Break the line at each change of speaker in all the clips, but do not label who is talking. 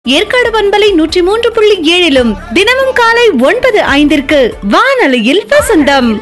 ஏற்காடு பண்பலை நூற்றி மூன்று புள்ளி ஏழிலும் தினமும் காலை ஒன்பது ஐந்திற்கு வானொலியில் வசந்தம்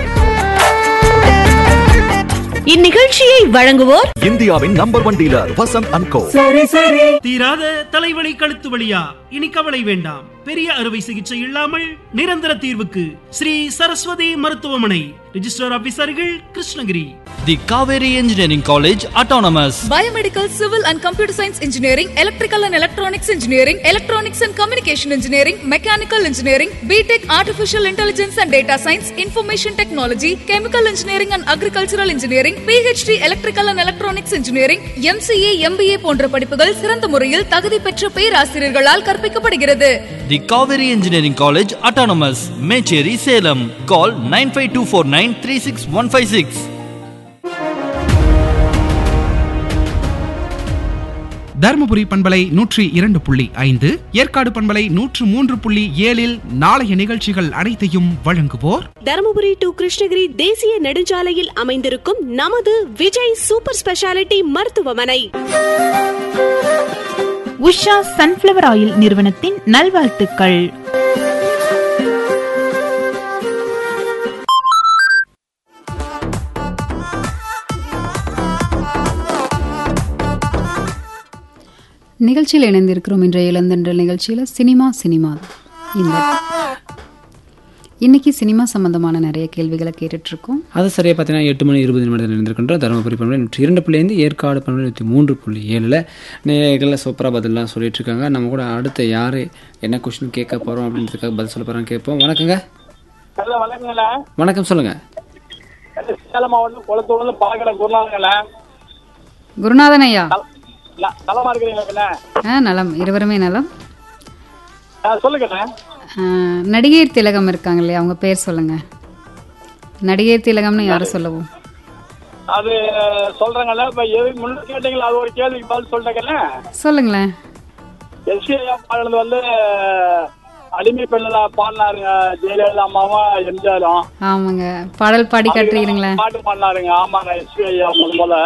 இந்நிகழ்ச்சியை வழங்குவோர்
இந்தியாவின் number one dealer Vasanth and co
தீராத தலைவலி கழுத்து வலியா இனி கவலை வேண்டாம் பெரிய அறுவை சிகிச்சை இல்லாமல் நிரந்தர தீர்வுக்கு ஸ்ரீ சரஸ்வதி மருத்துவமனை ரிஜிஸ்டர் ஆபீசர்கள் Krishnagiri
The Kaveri Engineering College Autonomous.
Biomedical, Civil and Computer Science Engineering, Electrical and Electronics Engineering, Electronics and Communication Engineering, Mechanical Engineering, BTech Artificial Intelligence and Data Science, Information Technology, Chemical Engineering and Agricultural Engineering, PhD Electrical and Electronics Engineering, MCA, MBA போன்ற படிப்புகள் சிறந்த முறையில் தகுதி பெற்ற பேராசிரியர்களால் கற்பிக்கப்படுகிறது
The Kaveri Engineering College Autonomous. Mecheri Salem. Call 95249 36156.
Dharmapuri பண்பலை நூற்றி இரண்டு புள்ளி ஐந்து ஏற்காடு பண்பலை நூற்று மூன்று புள்ளி ஏழில் நாளைய நிகழ்ச்சிகள் அனைத்தையும் வழங்குவோர்
தருமபுரி டு கிருஷ்ணகிரி தேசிய நெடுஞ்சாலையில் அமைந்திருக்கும் நமது விஜய் சூப்பர் ஸ்பெஷாலிட்டி மருத்துவமனை
உஷா சன்ஃப்ளவர் ஆயில் நிறுவனத்தின் நல்வாழ்த்துக்கள்
நிகழ்ச்சியில் இணைந்திருக்கிறோம் இன்றைய இளந்தென்றல் நிகழ்ச்சியில் சினிமா சினிமா இந்த இன்னைக்கு சினிமா சம்பந்தமான நிறைய கேள்விகளை கேட்டுட்டு இருக்கோம்
அது சரியாக பார்த்தீங்கன்னா எட்டு மணி இருபது நிமிடத்தில் இருந்திருக்கின்றோம் தருமபுரி பண்பலை நூற்றி இரண்டு புள்ளி ஐந்து ஏற்காடு பண்பலை நூற்றி மூன்று புள்ளி ஏழில் நேர்களில் சூப்பராக பதிலாம் சொல்லிட்டு இருக்காங்க நம்ம கூட அடுத்து யார் என்ன கொஸ்டின் கேட்க போகிறோம் அப்படின்றதுக்காக பதில் சொல்ல போகிறோம் கேட்போம் வணக்கங்க
ஹலோ வணக்கங்களே
வணக்கம் சொல்லுங்கள்
சேலம் மாவட்டம் குளத்தூர்ல பாலக்கடை குருநாதங்களே
குருநாதன் ஐயா
ந- நலமா இருக்கிறீங்களா
ஆ நலம் இருவருமே நலம்
சொல்லுங்கண்ணே
ஆ, நடிகை திலகம் இருக்காங்க இல்லையா அவங்க பேர் சொல்லுங்க நடிகை திலகம்னு யாரும் சொல்லவும்
அது சொல்றேங்கல்ல இப்ப எது முன்ன கேட்டீங்களா அது ஒரு கேள்விக்கு பதில் சொல்லிட்டேங்கல்ல
சொல்லுங்களேன்
எஸ்ஏ பாடுறது வந்து அடிமை பெண்ணில் பாடினாருங்க ஜெயலலிதா அம்மாவும் எம்ஜிஆரும்
ஆமாங்க பாடல் பாடி காட்டுறீங்களேன்
பாட்டு பாடினாருங்க ஆமாங்க எஸ்பி ஐயா முத முதல்ல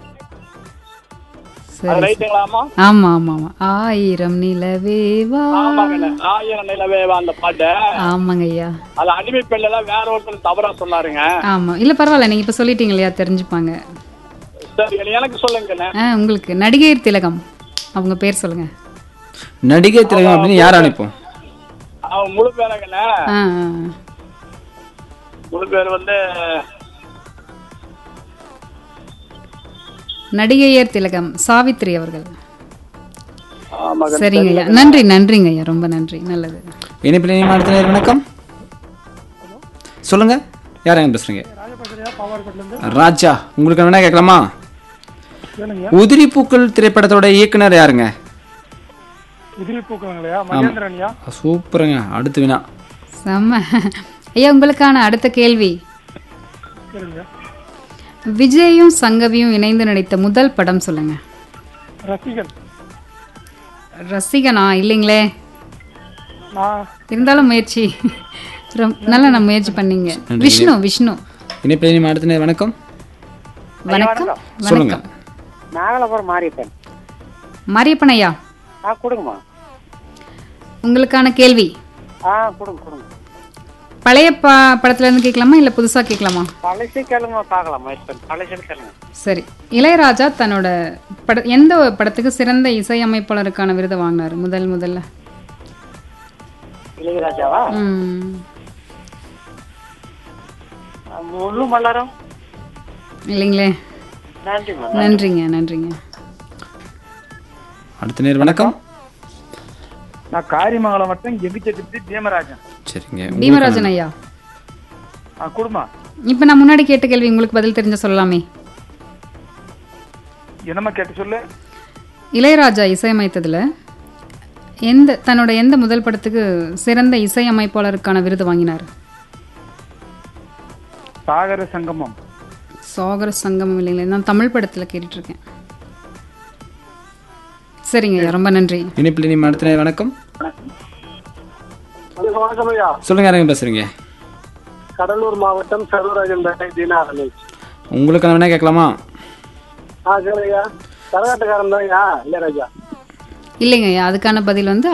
அது
சரி
ரைட்டுங்களாமா
ஆமா ஆமா ஆமா ஆயிரம் நிலவேவா
ஆமாங்கண்ணே ஆயிரம் நிலவே அந்த பாட்டு
ஆமாங்க ஐயா
அது அடிமை பெண்ணில் வேற ஒருத்தர் தவறா சொன்னாருங்க
ஆமா இல்ல பரவாயில்ல நீங்க இப்ப சொல்லிட்டீங்க இல்லையா தெரிஞ்சுப்பாங்க
சரி எனக்கு சொல்லுங்கண்ணே
ஆ உங்களுக்கு நடிகை திலகம் அவங்க பேர் சொல்லுங்க
நடிகை திலகம் அப்படின்னு யார் அனுப்போம்
அவன் முழு பேருங்கண்ணே
ஆ ஆ,
முழு பேர் வந்து
நடிகையர் திலகம் சாவித்ரி அவர்கள்
ஆமாங்க
சரிங்க ஐயா நன்றி நன்றிங்க ஐயா ரொம்ப நன்றி நல்லது
இணைப்பில் இணையம் அடுத்த நேர் வணக்கம் சொல்லுங்கள் யார் எங்க பேசுகிறீங்க ராஜா உங்களுக்கு வேணா கேட்கலாமா உதிரி பூக்கள் திரைப்படத்தோட இயக்குனர் யாருங்க
உதிரி பூக்களையா
ஆமா. சூப்பருங்க அடுத்து வினா
செம்ம ஐயா உங்களுக்கான அடுத்த கேள்வி விஜயும் சங்கவியும் இணைந்து நடித்த முதல் படம் சொல்லுங்க
ரசிகன்
ரசிகனா இல்லைங்களே
நான்
இருந்தாலும் முயற்சி ரொம்ப- நல்லா நான் முயற்சி பண்ணீங்க விஷ்ணு விஷ்ணு
இணைப்பில் இணையம் அடுத்த நேர் வணக்கம்
வணக்கம்
சொல்லுங்க
வணக்கம்
நாகலாபுரம் மாறிப்பேன்
மாரியப்பன் ஐயா
ஆ கொடுங்கம்மா
உங்களுக்கான கேள்வி
ஆ கொடுங்க கொடுங்க
பழைய ப படத்துல இருந்து கேட்கலாமா இல்ல புதுசா கேட்கலாமா
பழசு கேளுங்க பார்க்கலாம் முயற்சி பண்ணி பழசு கேளுங்க
சரி இளையராஜா தன்னோட பட எந்த படத்துக்கு சிறந்த இசையமைப்பாளருக்கான விருதை வாங்கினாரு முதல் முதல்ல
இளையராஜாவா
ம்.
முழு மலரும்
இல்லைங்களே
நன்றிம்மா
நன்றிங்க நன்றிங்க
அடுத்த நேர் வணக்கம்
நான் காரிமங்கலம் மட்டும் எகிச்செட்டி பீமராஜன்
சரிங்க
பீமராஜன் ஐயா
ஆ கொடுமா
இப்ப நான் முன்னாடி கேட்ட கேள்வி உங்களுக்கு பதில் தெரிஞ்ச சொல்லலாமே
என்னம்மா கேட்டு சொல்லு
இளையராஜா இசையமைத்ததுல எந்த தன்னோட எந்த முதல் படத்துக்கு சிறந்த இசையமைப்பாளருக்கான விருது வாங்கினார்
சாகர சங்கமம்
சாகர சங்கமம் இல்லைங்களே நான் தமிழ் படத்துல கேட்டுட்டு இருக்கேன் சரிங்க ஐயா ரொம்ப நன்றி
இணைப்பில் இணையம் அடுத்த நேர் வணக்கம்
வணக்கம் ஐயா
சொல்லுங்க யாருங்க பேசுறீங்க
கடலூர் மாவட்டம் சர்வராஜன் பேட்டை தீனா ரமேஷ்
உங்களுக்கு வேணா கேட்கலாமா
ஆ சரிங்க கரகாட்டக்காரன் தான் ஐயா இளையராஜா
இல்லைங்க ஐயா அதுக்கான பதில் வந்து